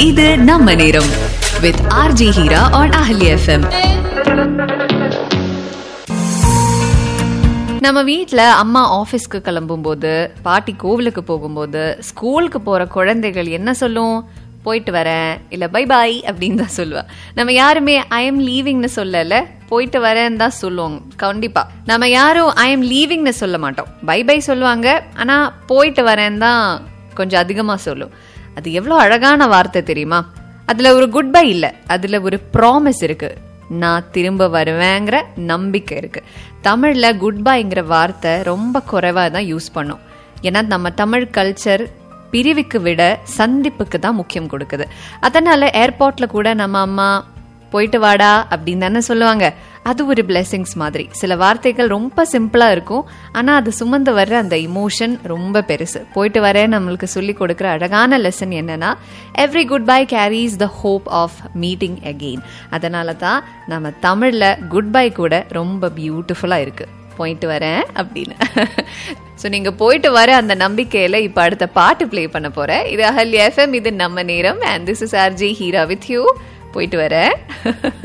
இது நம்ம நேரம் வித் ஆர்ஜி ஹீரா ஆன் அஹலி எஃப்எம் நம்ம வீட்டில் அம்மா ஆஃபீஸ்க்கு கிளம்பும்போது பாட்டி கோவிலுக்கு போகும்போது ஸ்கூலுக்கு போகிற குழந்தைகள் என்ன சொல்லும் போயிட்டு வரேன் இல்லை பை பாய் அப்படின்னு தான் சொல்லுவா நம்ம யாருமே ஐ எம் லீவிங்னு சொல்லல போயிட்டு வரேன்னு தான் சொல்லுவோம் கண்டிப்பா நம்ம யாரும் ஐ எம் லீவிங்னு சொல்ல மாட்டோம் பை பை சொல்லுவாங்க ஆனால் போயிட்டு வரேன்னு தான் கொஞ்சம் அதிகமாக சொல்லும் அது எவ்வளோ அழகான வார்த்தை தெரியுமா அதில் ஒரு குட் பை இல்லை அதில் ஒரு ப்ராமிஸ் இருக்கு நான் திரும்ப வருவேங்கிற நம்பிக்கை இருக்கு தமிழ்ல குட் பைங்கிற வார்த்தை ரொம்ப குறைவா தான் யூஸ் பண்ணோம் ஏன்னா நம்ம தமிழ் கல்ச்சர் பிரிவுக்கு விட சந்திப்புக்கு தான் முக்கியம் கொடுக்குது அதனால ஏர்போர்ட்ல கூட நம்ம அம்மா போயிட்டு வாடா அப்படின்னு தானே சொல்லுவாங்க அது ஒரு பிளெஸிங்ஸ் மாதிரி சில வார்த்தைகள் ரொம்ப சிம்பிளா இருக்கும் ஆனா அது சுமந்து வர்ற அந்த இமோஷன் ரொம்ப பெருசு போயிட்டு வர நம்மளுக்கு சொல்லி கொடுக்குற அழகான லெசன் என்னன்னா every goodbye carries the hope of meeting again அதனால தான் நம்ம தமிழ்ல குட் பை கூட ரொம்ப பியூட்டிஃபுல்லா இருக்கு போயிட்டு வரேன் அப்படின்னு ஸோ நீங்கள் போயிட்டு வர அந்த நம்பிக்கையில் இப்போ அடுத்த பாட்டு ப்ளே பண்ண போகிறேன் இது அஹல்யா எஃப்எம் இது நம்ம நேரம் and this is RJ Heera with you போயிட்டு வரேன்